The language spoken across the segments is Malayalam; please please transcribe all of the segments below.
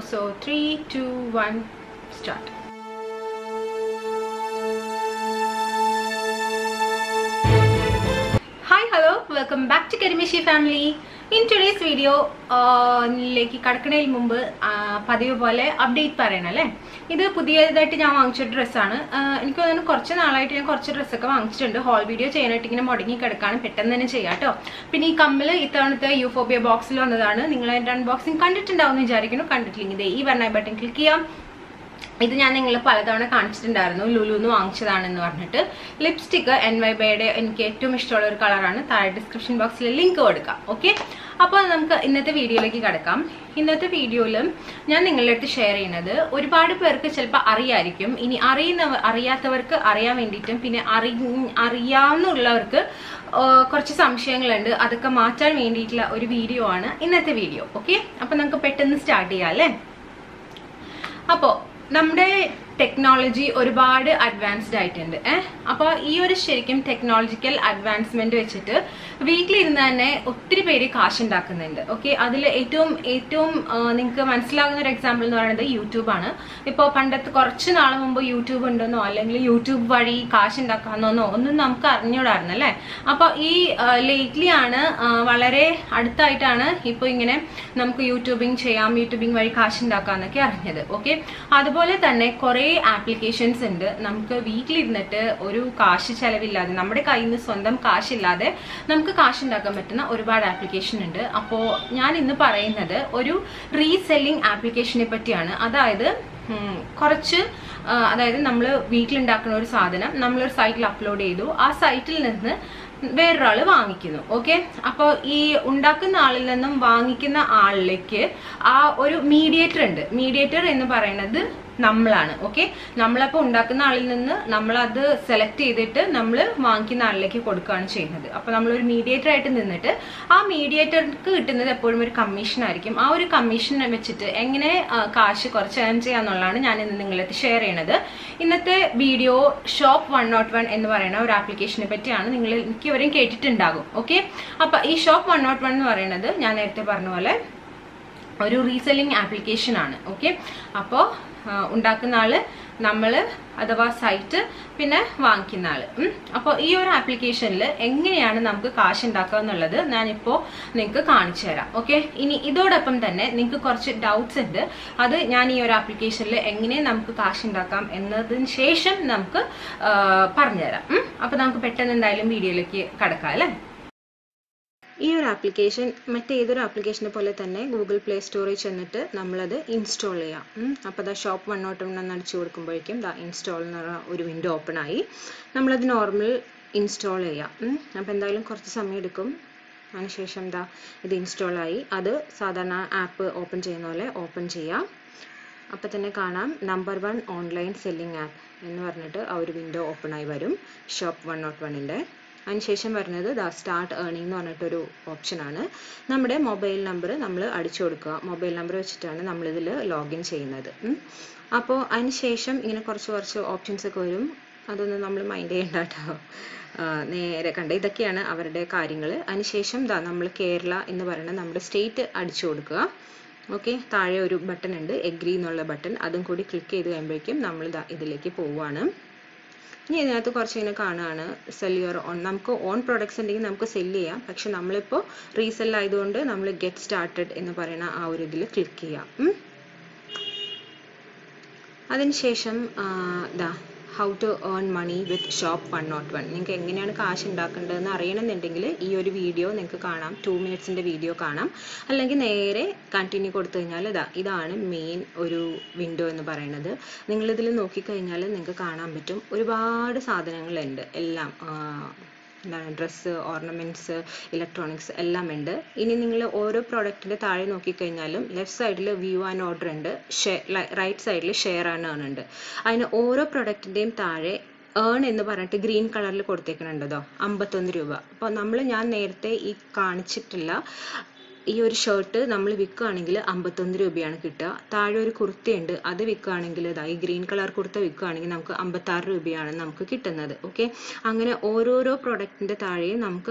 So three two one start hi hello welcome back to Karimishi family in today's video ിലേക്ക് കടക്കണതിന് മുമ്പ് ആ, പതിവ് പോലെ അപ്ഡേറ്റ് പറയണം അല്ലേ ഇത് പുതിയതായിട്ട് ഞാൻ വാങ്ങിച്ച ഡ്രസ്സാണ് എനിക്ക് തോന്നുന്നു കുറച്ച് നാളായിട്ട് ഞാൻ കുറച്ച് ഡ്രസ്സൊക്കെ വാങ്ങിച്ചിട്ടുണ്ട് ഹോൾ വീഡിയോ ചെയ്യാനായിട്ട് ഇങ്ങനെ മുടങ്ങി കിടക്കാണ് പെട്ടെന്ന് തന്നെ ചെയ്യാം കേട്ടോ പിന്നെ ഈ കമ്മൽ ഇത്തവണത്തെ യൂഫോബിയ ബോക്സിൽ വന്നതാണ് നിങ്ങൾ അതിൻ്റെ അൺബോക്സിങ് കണ്ടിട്ടുണ്ടാവും എന്ന് വിചാരിക്കുന്നു കണ്ടിട്ടില്ലെങ്കിൽ ദേ ഈ പറഞ്ഞ ബട്ടൺ ക്ലിക്ക് ചെയ്യാം ഇത് ഞാൻ നിങ്ങൾ പലതവണ കാണിച്ചിട്ടുണ്ടായിരുന്നു ലുലുന്ന് വാങ്ങിച്ചതാണെന്ന് പറഞ്ഞിട്ട് ലിപ്സ്റ്റിക്ക് എൻ വൈ ബൈയുടെ എനിക്ക് ഏറ്റവും ഇഷ്ടമുള്ള ഒരു കളറാണ് താഴെ ഡിസ്ക്രിപ്ഷൻ ബോക്സിൽ ലിങ്ക് കൊടുക്കാം ഓക്കെ അപ്പോൾ നമുക്ക് ഇന്നത്തെ വീഡിയോയിലേക്ക് കിടക്കാം ഇന്നത്തെ വീഡിയോയിലും ഞാൻ നിങ്ങളുടെ അടുത്ത് ഷെയർ ചെയ്യുന്നത് ഒരുപാട് പേർക്ക് ചിലപ്പോൾ അറിയായിരിക്കും ഇനി അറിയുന്നവർ അറിയാത്തവർക്ക് അറിയാൻ വേണ്ടിയിട്ടും പിന്നെ അറി അറിയാവുന്നുള്ളവർക്ക് ആ, കുറച്ച് സംശയങ്ങളുണ്ട് അതൊക്കെ മാറ്റാൻ വേണ്ടിയിട്ടുള്ള ഒരു വീഡിയോ ആണ് ഇന്നത്തെ വീഡിയോ ഓക്കെ അപ്പോൾ നമുക്ക് പെട്ടെന്ന് സ്റ്റാർട്ട് ചെയ്യാം അല്ലേ അപ്പോൾ നമ്മുടെ ടെക്നോളജി ഒരുപാട് അഡ്വാൻസ്ഡ് ആയിട്ടുണ്ട് ഏഹ് അപ്പോൾ ഈ ഒരു ശരിക്കും ടെക്നോളജിക്കൽ അഡ്വാൻസ്മെന്റ് വെച്ചിട്ട് വീട്ടിലിരുന്ന് തന്നെ ഒത്തിരി പേര് കാശുണ്ടാക്കുന്നുണ്ട് ഓക്കെ അതിൽ ഏറ്റവും ഏറ്റവും നിങ്ങൾക്ക് മനസ്സിലാകുന്ന ഒരു എക്സാമ്പിൾ എന്ന് പറയുന്നത് യൂട്യൂബാണ് ഇപ്പോൾ പണ്ടത്തെ കുറച്ച് നാൾ മുമ്പ് യൂട്യൂബ് ഉണ്ടെന്നോ അല്ലെങ്കിൽ യൂട്യൂബ് വഴി കാശുണ്ടാക്കാമെന്നോ ഒന്നും നമുക്ക് അറിഞ്ഞൂടായിരുന്നു അല്ലേ അപ്പോൾ ഈ ലേറ്റ്ലി ആണ് ആ, വളരെ അടുത്തായിട്ടാണ് ഇപ്പോൾ ഇങ്ങനെ നമുക്ക് യൂട്യൂബിങ് ചെയ്യാം യൂട്യൂബിങ് വഴി കാശുണ്ടാക്കാമെന്നൊക്കെ അറിഞ്ഞത് ഓക്കെ അതുപോലെ തന്നെ കുറേ ആപ്ലിക്കേഷൻസ് ഉണ്ട് നമുക്ക് വീട്ടിലിരുന്നിട്ട് ഒരു കാശ് ചെലവില്ലാതെ നമ്മുടെ കയ്യിൽ നിന്ന് സ്വന്തം കാശില്ലാതെ നമുക്ക് കാശുണ്ടാക്കാൻ പറ്റുന്ന ഒരുപാട് ആപ്ലിക്കേഷൻ ഉണ്ട് അപ്പോൾ ഞാൻ ഇന്ന് പറയുന്നത് ഒരു റീസെല്ലിംഗ് ആപ്ലിക്കേഷനെ പറ്റിയാണ് അതായത് ഉം, കുറച്ച് ആ, അതായത് നമ്മൾ വീട്ടിലുണ്ടാക്കുന്ന ഒരു സാധനം നമ്മളൊരു സൈറ്റിൽ അപ്ലോഡ് ചെയ്തു ആ സൈറ്റിൽ നിന്ന് വേറൊരാൾ വാങ്ങിക്കുന്നു ഓക്കെ അപ്പോൾ ഈ ഉണ്ടാക്കുന്ന ആളിൽ നിന്നും വാങ്ങിക്കുന്ന ആളിലേക്ക് ആ ഒരു മീഡിയേറ്റർ ഉണ്ട് മീഡിയേറ്റർ എന്ന് പറയുന്നത് നമ്മളാണ് ഓക്കെ നമ്മളപ്പോൾ ഉണ്ടാക്കുന്ന ആളിൽ നിന്ന് നമ്മളത് സെലക്ട് ചെയ്തിട്ട് നമ്മൾ വാങ്ങിക്കുന്ന ആളിലേക്ക് കൊടുക്കുകയാണ് ചെയ്യുന്നത് അപ്പോൾ നമ്മളൊരു മീഡിയേറ്റർ ആയിട്ട് നിന്നിട്ട് ആ മീഡിയേറ്റർക്ക് കിട്ടുന്നത് എപ്പോഴും ഒരു കമ്മീഷൻ ആയിരിക്കും ആ ഒരു കമ്മീഷൻ വെച്ചിട്ട് എങ്ങനെ ആ, കാശ് കുറച്ച് ഏൺ ചെയ്യാന്നുള്ളതാണ് ഞാൻ ഇന്ന് നിങ്ങളടുത്ത് ഷെയർ ചെയ്യണത് ഇന്നത്തെ video shop one nought one എന്ന് പറയുന്ന ഒരു ആപ്ലിക്കേഷനെ പറ്റിയാണ് നിങ്ങൾ മിക്കവരും കേട്ടിട്ടുണ്ടാകും ഓക്കെ അപ്പൊ ഈ ഷോപ്പ് വൺ നോട്ട് വൺ എന്ന് പറയുന്നത് ഞാൻ നേരത്തെ പറഞ്ഞ പോലെ ഒരു റീസെല്ലിംഗ് ആപ്ലിക്കേഷൻ ആണ് ഓക്കെ അപ്പോൾ ഉണ്ടാക്കുന്ന ആള് നമ്മൾ അഥവാ സൈറ്റ് പിന്നെ വാങ്ങിക്കുന്ന ആള് അപ്പോൾ ഈ ഒരു ആപ്ലിക്കേഷനിൽ എങ്ങനെയാണ് നമുക്ക് കാശ് ഉണ്ടാക്കുക എന്നുള്ളത് ഞാനിപ്പോൾ നിങ്ങൾക്ക് കാണിച്ചു തരാം ഓക്കെ ഇനി ഇതോടൊപ്പം തന്നെ നിങ്ങൾക്ക് കുറച്ച് ഡൗട്ട്സ് ഉണ്ട് അത് ഞാൻ ഈ ഒരു ആപ്ലിക്കേഷനിൽ എങ്ങനെ നമുക്ക് കാശ് ഉണ്ടാക്കാം എന്നതിന് ശേഷം നമുക്ക് ആ, പറഞ്ഞുതരാം അപ്പോൾ നമുക്ക് പെട്ടെന്ന് എന്തായാലും വീഡിയോയിലേക്ക് കടക്കാം അല്ലേ ഈ ഒരു ആപ്ലിക്കേഷൻ മറ്റേതൊരു ആപ്ലിക്കേഷനെ പോലെ തന്നെ ഗൂഗിൾ പ്ലേ സ്റ്റോറിൽ ചെന്നിട്ട് നമ്മളത് ഇൻസ്റ്റാൾ ചെയ്യാം ഉം. അപ്പോൾ ദാ ഷോപ്പ് വൺ നോട്ട് വൺ എന്ന് അടിച്ചു കൊടുക്കുമ്പോഴേക്കും ദാ ഇൻസ്റ്റാൾ എന്ന് പറഞ്ഞ ഒരു വിൻഡോ ഓപ്പൺ ആയി നമ്മളത് നോർമൽ ഇൻസ്റ്റാൾ ചെയ്യാം ഉം. അപ്പോൾ എന്തായാലും കുറച്ച് സമയം എടുക്കും അതിനുശേഷം ദാ ഇത് ഇൻസ്റ്റാൾ ആയി അത് സാധാരണ ആപ്പ് ഓപ്പൺ ചെയ്യുന്ന പോലെ ഓപ്പൺ ചെയ്യാം അപ്പോൾ തന്നെ കാണാം number one online selling app എന്ന് പറഞ്ഞിട്ട് ആ ഒരു വിൻഡോ ഓപ്പൺ ആയി വരും ഷോപ്പ് വൺ നോട്ട് വണ്ണിൻ്റെ അതിനുശേഷം വരുന്നത് ദാ സ്റ്റാർട്ട് ഏർണിംഗ് എന്ന് പറഞ്ഞിട്ടൊരു ഓപ്ഷനാണ് നമ്മുടെ മൊബൈൽ നമ്പർ നമ്മൾ അടിച്ചു കൊടുക്കുക മൊബൈൽ നമ്പർ വെച്ചിട്ടാണ് നമ്മളിതിൽ ലോഗിൻ ചെയ്യുന്നത് ഉം. അപ്പോൾ അതിനുശേഷം ഇങ്ങനെ കുറച്ച് കുറച്ച് ഓപ്ഷൻസ് ഒക്കെ വരും അതൊന്നും നമ്മൾ മൈൻഡ് ചെയ്യണ്ട കേട്ടോ ആ, നേരെ കണ്ട ഇതൊക്കെയാണ് അവരുടെ കാര്യങ്ങൾ അതിനുശേഷം ദാ നമ്മൾ കേരള എന്ന് പറയുന്ന നമ്മുടെ സ്റ്റേറ്റ് അടിച്ചു കൊടുക്കുക ഓക്കെ താഴെ ഒരു ബട്ടൺ ഉണ്ട് എഗ്രി എന്നുള്ള ബട്ടൺ അതും കൂടി ക്ലിക്ക് ചെയ്ത് കഴിയുമ്പോഴേക്കും നമ്മൾ ദാ ഇതിലേക്ക് പോവുകയാണ് ഇനി ഇതിനകത്ത് കുറച്ച് ഇങ്ങനെ കാണുകയാണ് സെൽ യുവർ ഓൺ നമുക്ക് ഓൺ പ്രൊഡക്ട്സ് ഉണ്ടെങ്കിൽ നമുക്ക് സെല് ചെയ്യാം പക്ഷെ നമ്മളിപ്പോൾ റീസെൽ ആയതുകൊണ്ട് നമ്മൾ ഗെറ്റ് സ്റ്റാർട്ടഡ് എന്ന് പറയുന്ന ആ ഒരു ഇതിൽ ക്ലിക്ക് ചെയ്യാം ഉം. അതിനുശേഷം ആ, ദാ how to earn money with shop one nought one നിങ്ങൾക്ക് എങ്ങനെയാണ് കാശ് ഉണ്ടാക്കേണ്ടതെന്ന് അറിയണമെന്നുണ്ടെങ്കിൽ ഈ ഒരു വീഡിയോ നിങ്ങൾക്ക് കാണാം ടു മിനിറ്റ്സിൻ്റെ വീഡിയോ കാണാം അല്ലെങ്കിൽ നേരെ കണ്ടിന്യൂ കൊടുത്തു കഴിഞ്ഞാൽ ഇതാ ഇതാണ് മെയിൻ ഒരു വിൻഡോ എന്ന് പറയുന്നത് നിങ്ങളിതിൽ നോക്കിക്കഴിഞ്ഞാൽ നിങ്ങൾക്ക് കാണാൻ പറ്റും ഒരുപാട് സാധനങ്ങളുണ്ട് എല്ലാം ആ, എന്താണ് ഡ്രസ്സ് ഓർണമെൻറ്റ്സ് ഇലക്ട്രോണിക്സ് എല്ലാം ഉണ്ട് ഇനി നിങ്ങൾ ഓരോ പ്രോഡക്റ്റിൻ്റെ താഴെ നോക്കിക്കഴിഞ്ഞാലും ലെഫ്റ്റ് സൈഡിൽ വ്യൂ ആൻഡ് ഓർഡർ ഉണ്ട് റൈറ്റ് സൈഡിൽ ഷെയർ ആൻഡ് ഏൺ ഉണ്ട് അതിന് ഓരോ പ്രൊഡക്റ്റിൻ്റെയും താഴെ ഏൺ എന്ന് പറഞ്ഞിട്ട് ഗ്രീൻ കളറിൽ കൊടുത്തേക്കുന്നുണ്ടോ അമ്പത്തൊന്ന് രൂപ അപ്പോൾ നമ്മൾ ഞാൻ നേരത്തെ ഈ കാണിച്ചിട്ടില്ല ഈ ഒരു ഷർട്ട് നമ്മൾ വിൽക്കുകയാണെങ്കിൽ അമ്പത്തൊന്ന് രൂപയാണ് കിട്ടുക താഴെ ഒരു കുർത്തയുണ്ട് അത് വിൽക്കുകയാണെങ്കിൽ ഇതാ ഈ ഗ്രീൻ കളർ കുർത്ത വിൽക്കുകയാണെങ്കിൽ നമുക്ക് അമ്പത്താറ് രൂപയാണ് നമുക്ക് കിട്ടുന്നത് ഓക്കെ അങ്ങനെ ഓരോരോ പ്രൊഡക്റ്റിൻ്റെ താഴെയും നമുക്ക്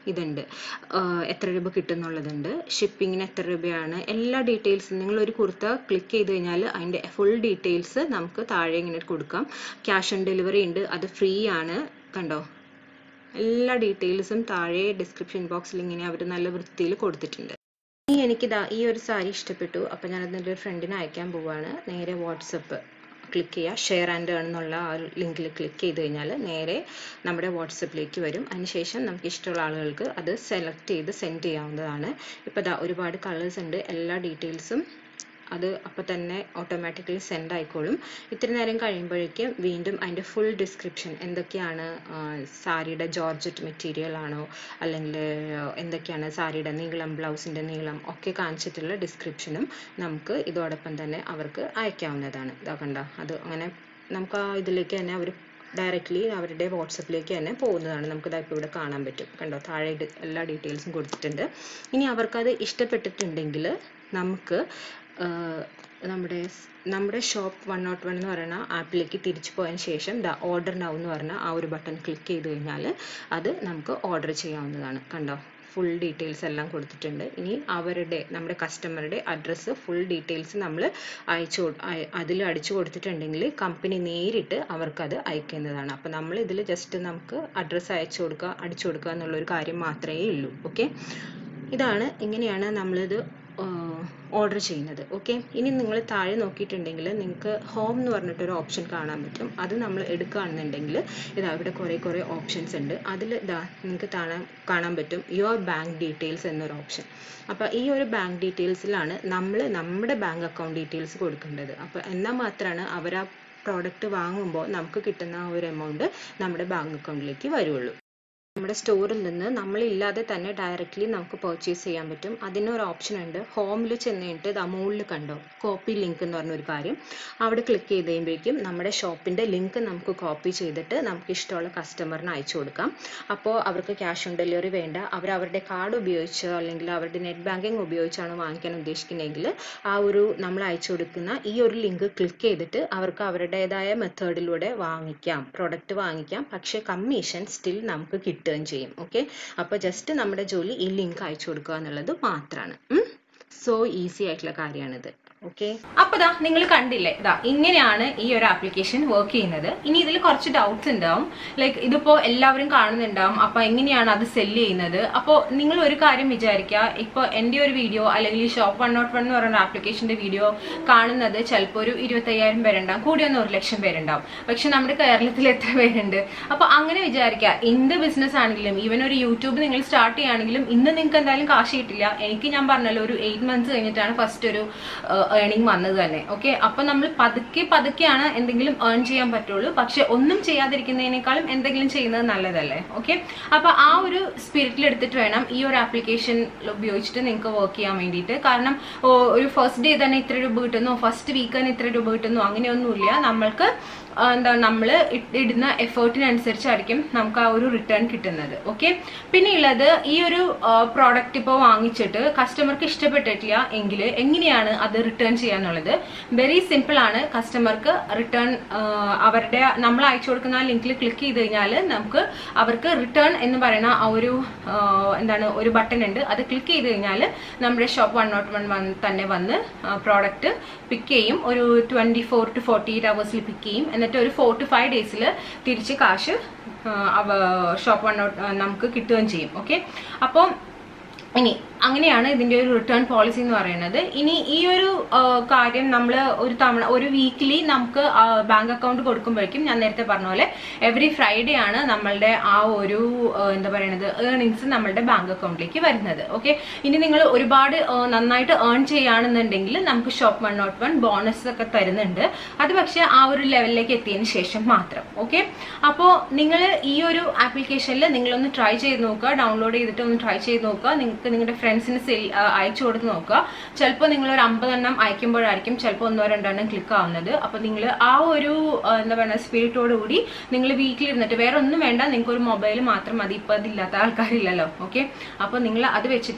ഇതുണ്ട് ആഹ് എത്ര രൂപ കിട്ടുന്നുള്ളതുണ്ട് ഷിപ്പിങ്ങിന് എത്ര രൂപയാണ് എല്ലാ ഡീറ്റെയിൽസും നിങ്ങൾ ഒരു കുർത്ത ക്ലിക്ക് ചെയ്ത് കഴിഞ്ഞാൽ അതിൻ്റെ ഫുൾ ഡീറ്റെയിൽസ് നമുക്ക് താഴെ ഇങ്ങനെ കൊടുക്കാം ക്യാഷ് ഓൺ ഡെലിവറി ഉണ്ട് അത് ഫ്രീ ആണ് കണ്ടോ എല്ലാ ഡീറ്റെയിൽസും താഴെ ഡിസ്ക്രിപ്ഷൻ ബോക്സിൽ ഇങ്ങനെ അവർ നല്ല വൃത്തിയിൽ കൊടുത്തിട്ടുണ്ട് ഇനി എനിക്കിതാ ഈ ഒരു സാരി ഇഷ്ടപ്പെട്ടു അപ്പോൾ ഞാനത് എൻ്റെ ഒരു ഫ്രണ്ടിന് അയക്കാൻ പോവുകയാണ് നേരെ വാട്സപ്പ് ക്ലിക്ക് ചെയ്യുക ഷെയർ ആൻഡ് ഏൺ എന്നുള്ള ആ ഒരു ലിങ്കിൽ ക്ലിക്ക് ചെയ്ത് കഴിഞ്ഞാൽ നേരെ നമ്മുടെ വാട്സപ്പിലേക്ക് വരും അതിനുശേഷം നമുക്ക് ഇഷ്ടമുള്ള ആളുകൾക്ക് അത് സെലക്ട് ചെയ്ത് സെൻഡ് ചെയ്യാവുന്നതാണ് ഇപ്പോൾ ദാ ഒരുപാട് കളേഴ്സ് ഉണ്ട് എല്ലാ ഡീറ്റെയിൽസും അത് അപ്പോൾ തന്നെ ഓട്ടോമാറ്റിക്കലി സെൻഡ് ആയിക്കോളും ഇത്തിരി നേരം കഴിയുമ്പോഴേക്കും വീണ്ടും അതിൻ്റെ ഫുൾ ഡിസ്ക്രിപ്ഷൻ എന്തൊക്കെയാണ് സാരിയുടെ ജോർജറ്റ് മെറ്റീരിയൽ ആണോ അല്ലെങ്കിൽ എന്തൊക്കെയാണ് സാരിയുടെ നീളം ബ്ലൗസിൻ്റെ നീളം ഒക്കെ കാണിച്ചിട്ടുള്ള ഡിസ്ക്രിപ്ഷനും നമുക്ക് ഇതോടൊപ്പം തന്നെ അവർക്ക് അയക്കാവുന്നതാണ് ഇതാ കണ്ട അത് അങ്ങനെ നമുക്ക് ആ ഇതിലേക്ക് തന്നെ അവർ ഡയറക്റ്റ്ലി അവരുടെ വാട്സപ്പിലേക്ക് തന്നെ പോകുന്നതാണ് നമുക്ക് ഇതാ ഇപ്പോൾ ഇവിടെ കാണാൻ പറ്റും കണ്ടോ താഴെ ഡി- എല്ലാ ഡീറ്റെയിൽസും കൊടുത്തിട്ടുണ്ട് ഇനി അവർക്കത് ഇഷ്ടപ്പെട്ടിട്ടുണ്ടെങ്കിൽ നമുക്ക് ആഹ് നമ്മുടെ സ്- നമ്മുടെ ഷോപ്പ് വൺ നോട്ട് വൺ എന്ന് പറയുന്ന ആപ്പിലേക്ക് തിരിച്ചു പോയതിന് ശേഷം ദ ഓർഡർ നൗ എന്ന് പറഞ്ഞ ആ ഒരു ബട്ടൺ ക്ലിക്ക് ചെയ്ത് കഴിഞ്ഞാൽ അത് നമുക്ക് ഓർഡർ ചെയ്യാവുന്നതാണ് കണ്ടോ ഫുൾ ഡീറ്റെയിൽസ് എല്ലാം കൊടുത്തിട്ടുണ്ട് ഇനി അവരുടെ നമ്മുടെ കസ്റ്റമറുടെ അഡ്രസ്സ് ഫുൾ ഡീറ്റെയിൽസ് നമ്മൾ അയച്ചു അതിൽ അടിച്ചു കൊടുത്തിട്ടുണ്ടെങ്കിൽ കമ്പനി നേരിട്ട് അവർക്കത് അയക്കുന്നതാണ് അപ്പോൾ നമ്മൾ ഇതിൽ ജസ്റ്റ് നമുക്ക് അഡ്രസ്സ് അയച്ചു കൊടുക്കുക അടിച്ചു കൊടുക്കുക എന്നുള്ളൊരു കാര്യം മാത്രമേ ഉള്ളൂ ഓക്കെ ഇതാണ് ഇങ്ങനെയാണ് നമ്മളിത് ഓർഡർ ചെയ്യുന്നത് ഓക്കെ ഇനി നിങ്ങൾ താഴെ നോക്കിയിട്ടുണ്ടെങ്കിൽ നിങ്ങൾക്ക് ഹോം എന്ന് പറഞ്ഞിട്ടൊരു ഓപ്ഷൻ കാണാൻ പറ്റും അത് നമ്മൾ എടുക്കുകയാണെന്നുണ്ടെങ്കിൽ ഇതാ ഇവിടെ കുറേ കുറേ ഓപ്ഷൻസ് ഉണ്ട് അതിൽ ഇതാ നിങ്ങൾക്ക് കാണാൻ കാണാൻ പറ്റും യുവർ ബാങ്ക് ഡീറ്റെയിൽസ് എന്നൊരു ഓപ്ഷൻ അപ്പോൾ ഈ ഒരു ബാങ്ക് ഡീറ്റെയിൽസിലാണ് നമ്മൾ നമ്മുടെ ബാങ്ക് അക്കൗണ്ട് ഡീറ്റെയിൽസ് കൊടുക്കേണ്ടത് അപ്പോൾ എന്നാൽ മാത്രമാണ് അവർ ആ പ്രോഡക്റ്റ് വാങ്ങുമ്പോൾ നമുക്ക് കിട്ടുന്ന ആ ഒരു എമൗണ്ട് നമ്മുടെ ബാങ്ക് അക്കൗണ്ടിലേക്ക് വരുള്ളൂ നമ്മുടെ സ്റ്റോറിൽ നിന്ന് നമ്മളില്ലാതെ തന്നെ ഡയറക്റ്റ്ലി നമുക്ക് പർച്ചേസ് ചെയ്യാൻ പറ്റും അതിനൊരു ഓപ്ഷൻ ഉണ്ട് ഹോമിൽ ചെന്ന് കഴിഞ്ഞിട്ട് ദാ മുകളിൽ കണ്ടോ കോപ്പി ലിങ്ക് എന്ന് പറഞ്ഞൊരു കാര്യം അവിടെ ക്ലിക്ക് ചെയ്ത് കഴിയുമ്പോഴേക്കും നമ്മുടെ ഷോപ്പിൻ്റെ ലിങ്ക് നമുക്ക് കോപ്പി ചെയ്തിട്ട് നമുക്ക് ഇഷ്ടമുള്ള കസ്റ്റമറിന് അയച്ചു കൊടുക്കാം അപ്പോൾ അവർക്ക് ക്യാഷ് ഓൺ ഡെലിവറി വേണ്ട അവർ അവരുടെ കാർഡ് ഉപയോഗിച്ചോ അല്ലെങ്കിൽ അവരുടെ നെറ്റ് ബാങ്കിങ് ഉപയോഗിച്ചാണ് വാങ്ങിക്കാൻ ഉദ്ദേശിക്കുന്നതെങ്കിൽ ആ ഒരു നമ്മൾ അയച്ചു കൊടുക്കുന്ന ഈ ഒരു ലിങ്ക് ക്ലിക്ക് ചെയ്തിട്ട് അവർക്ക് അവരുടേതായ മെത്തേഡിലൂടെ വാങ്ങിക്കാം പ്രൊഡക്റ്റ് വാങ്ങിക്കാം പക്ഷേ കമ്മീഷൻ സ്റ്റിൽ നമുക്ക് കിട്ടുകയും ചെയ്യും ഓക്കെ അപ്പോൾ ജസ്റ്റ് നമ്മുടെ ജോലി ഈ ലിങ്ക് അയച്ചു കൊടുക്കുക എന്നുള്ളത് മാത്രമാണ് സോ ഈസി ആയിട്ടുള്ള കാര്യമാണിത് ഓക്കെ അപ്പൊ ദാ നിങ്ങൾ കണ്ടില്ലേ ദാ ഇങ്ങനെയാണ് ഈ ഒരു ആപ്ലിക്കേഷൻ വർക്ക് ചെയ്യുന്നത് ഇനി ഇതിൽ കുറച്ച് ഡൗട്ട്സ് ഉണ്ടാവും ലൈക്ക് ഇതിപ്പോ എല്ലാവരും കാണുന്നുണ്ടാവും അപ്പൊ എങ്ങനെയാണ് അത് സെല്ല് ചെയ്യുന്നത് അപ്പോൾ നിങ്ങൾ ഒരു കാര്യം വിചാരിക്കുക ഇപ്പൊ എൻ്റെ ഒരു വീഡിയോ അല്ലെങ്കിൽ ഈ ഷോപ്പ് വൺ നോട്ട് വൺ എന്ന് പറയുന്ന ആപ്ലിക്കേഷന്റെ വീഡിയോ കാണുന്നത് ചിലപ്പോൾ ഒരു ഇരുപത്തയ്യായിരം പേരുണ്ടാവും കൂടി ഒന്ന് ഒരു ലക്ഷം പേരുണ്ടാവും പക്ഷെ നമ്മുടെ കേരളത്തിൽ എത്ര പേരുണ്ട് അപ്പൊ അങ്ങനെ വിചാരിക്കുക എന്ത് ബിസിനസ് ആണെങ്കിലും ഈവൻ ഒരു യൂട്യൂബ് നിങ്ങൾ സ്റ്റാർട്ട് ചെയ്യുകയാണെങ്കിലും ഇന്ന് നിങ്ങൾക്ക് എന്തായാലും കാശ് കിട്ടില്ല എനിക്ക് ഞാൻ പറഞ്ഞല്ലോ ഒരു എയ്റ്റ് മന്ത്സ് കഴിഞ്ഞിട്ടാണ് ഫസ്റ്റ് ഒരു ഏണിംഗ് വന്നത് തന്നെ ഓക്കെ അപ്പൊ നമ്മൾ പതുക്കെ പതുക്കെയാണ് എന്തെങ്കിലും ഏൺ ചെയ്യാൻ പറ്റുള്ളൂ പക്ഷെ ഒന്നും ചെയ്യാതിരിക്കുന്നതിനേക്കാളും എന്തെങ്കിലും ചെയ്യുന്നത് നല്ലതല്ലേ ഓക്കെ അപ്പൊ ആ ഒരു സ്പിരിറ്റിൽ എടുത്തിട്ട് വേണം ഈ ഒരു ആപ്ലിക്കേഷൻ ഉപയോഗിച്ചിട്ട് നിങ്ങൾക്ക് വർക്ക് ചെയ്യാൻ വേണ്ടിയിട്ട് കാരണം ഓ, ഒരു ഫസ്റ്റ് ഡേ തന്നെ ഇത്ര രൂപ കിട്ടുന്നു ഫസ്റ്റ് വീക്ക് തന്നെ ഇത്ര രൂപ കിട്ടുന്നു അങ്ങനെയൊന്നുമില്ല നമ്മൾക്ക് ആ, എന്താ നമ്മൾ ഇടുന്ന എഫേർട്ടിനനുസരിച്ചായിരിക്കും നമുക്ക് ആ ഒരു റിട്ടേൺ കിട്ടുന്നത് ഓക്കെ പിന്നെ ഉള്ളത് ഈ ഒരു പ്രോഡക്റ്റ് ഇപ്പോൾ വാങ്ങിച്ചിട്ട് കസ്റ്റമർക്ക് ഇഷ്ടപ്പെട്ടിട്ടില്ല എങ്കിൽ എങ്ങനെയാണ് അത് റിട്ടേൺ ചെയ്യാന്നുള്ളത് വെരി സിമ്പിൾ ആണ് കസ്റ്റമർക്ക് റിട്ടേൺ അവരുടെ നമ്മൾ അയച്ചു കൊടുക്കുന്ന ലിങ്കിൽ ക്ലിക്ക് ചെയ്ത് കഴിഞ്ഞാൽ നമുക്ക് അവർക്ക് റിട്ടേൺ എന്ന് പറയുന്ന ആ ഒരു ആ, എന്താണ് ഒരു ബട്ടൺ ഉണ്ട് അത് ക്ലിക്ക് ചെയ്ത് കഴിഞ്ഞാൽ നമ്മുടെ ഷോപ്പ് വൺ നോട്ട് വൺ തന്നെ വന്ന് പ്രോഡക്റ്റ് പിക്ക് ചെയ്യും ഒരു twenty four to forty eight അവേഴ്സിൽ പിക്ക് ചെയ്യും എന്നിട്ട് ഒരു ഫോർ ടു ഫൈവ് ഡേയ്സിൽ തിരിച്ച് കാശ് ആ, അവ ഷോപ്പ് വൺ നോട്ട് നമുക്ക് കിട്ടുകയും ചെയ്യും ഓക്കെ അപ്പോൾ ഇനി അങ്ങനെയാണ് ഇതിന്റെ ഒരു റിട്ടേൺ പോളിസി എന്ന് പറയുന്നത് ഇനി ഈ ഒരു ആ, കാര്യം നമ്മൾ ഒരു തവണ ഒരു വീക്കിലി നമുക്ക് ബാങ്ക് അക്കൗണ്ട് കൊടുക്കുമ്പോഴേക്കും ഞാൻ നേരത്തെ പറഞ്ഞ പോലെ എവറി ഫ്രൈഡേ ആണ് നമ്മളുടെ ആ ഒരു ആ, എന്താ പറയുന്നത് ഏർണിങ്സ് നമ്മളുടെ ബാങ്ക് അക്കൗണ്ടിലേക്ക് വരുന്നത് ഓക്കെ ഇനി നിങ്ങൾ ഒരുപാട് ആ, നന്നായിട്ട് ഏൺ ചെയ്യുകയാണെന്നുണ്ടെങ്കിൽ നമുക്ക് shop one nought one bonus ഒക്കെ തരുന്നുണ്ട് അത് പക്ഷേ ആ ഒരു ലെവലിലേക്ക് എത്തിയതിന് ശേഷം മാത്രം ഓക്കെ അപ്പോൾ നിങ്ങൾ ഈ ഒരു ആപ്ലിക്കേഷനിൽ നിങ്ങളൊന്ന് ട്രൈ ചെയ്ത് നോക്കുക ഡൗൺലോഡ് ചെയ്തിട്ട് ഒന്ന് ട്രൈ ചെയ്ത് നോക്കുക നിങ്ങൾക്ക് നിങ്ങളുടെ ഫ്രണ്ട്സിന് സെൽ അയച്ചു കൊടുത്ത് നോക്കുക ചിലപ്പോൾ നിങ്ങൾ ഒരു അമ്പതെണ്ണം അയക്കുമ്പോഴായിരിക്കും ചിലപ്പോൾ ഒന്നോ രണ്ടോ എണ്ണം ക്ലിക്ക് ആവുന്നത് അപ്പോൾ നിങ്ങൾ ആ ഒരു ആ, എന്താ പറയുക സ്പിരിറ്റോട് കൂടി നിങ്ങൾ വീട്ടിലിരുന്നിട്ട് വേറെ ഒന്നും വേണ്ട നിങ്ങൾക്ക് ഒരു മൊബൈൽ മാത്രം മതി ഇപ്പോൾ അതില്ലാത്ത ആൾക്കാരില്ലല്ലോ ഓക്കെ അപ്പോൾ നിങ്ങൾ അത് വെച്ചിട്ട്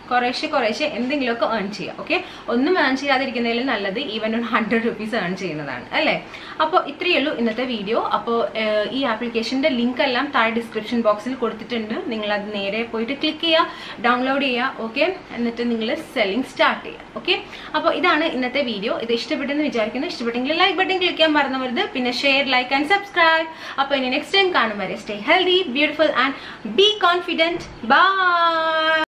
കുറേശ്ശെ കുറേശ്ശെ എന്തെങ്കിലുമൊക്കെ ഏൺ ചെയ്യുക ഓക്കെ ഒന്നും ഏൺ ചെയ്യാതിരിക്കുന്നതിൽ നല്ലത് ഈവൻ ഒരു ഹൺഡ്രഡ് റുപ്പീസ് ഏൺ ചെയ്യുന്നതാണ് അല്ലേ അപ്പോൾ ഇത്രയേ ഉള്ളൂ ഇന്നത്തെ വീഡിയോ അപ്പോൾ ഈ ആപ്ലിക്കേഷൻ്റെ ലിങ്ക് എല്ലാം താഴെ ഡിസ്ക്രിപ്ഷൻ ബോക്സിൽ കൊടുത്തിട്ടുണ്ട് നിങ്ങൾ അത് നേരെ പോയിട്ട് ക്ലിക്ക് ചെയ്യുക ഡൗൺലോഡ് ചെയ്യുക ഓക്കെ എന്നിട്ട് നിങ്ങൾ സെല്ലിംഗ് സ്റ്റാർട്ട് ചെയ്യുക ഓക്കെ അപ്പോൾ ഇതാണ് ഇന്നത്തെ വീഡിയോ ഇത് ഇഷ്ടപ്പെട്ടെന്ന് വിചാരിക്കുന്നു ഇഷ്ടപ്പെട്ടെങ്കിൽ ലൈക്ക് ബട്ടൺ ക്ലിക്ക് ചെയ്യാൻ മറന്നവരുത് പിന്നെ ഷെയർ ലൈക്ക് ആൻഡ് സബ്സ്ക്രൈബ് അപ്പോൾ ഇനി നെക്സ്റ്റ് ടൈം കാണും വരെ stay healthy beautiful and be confident by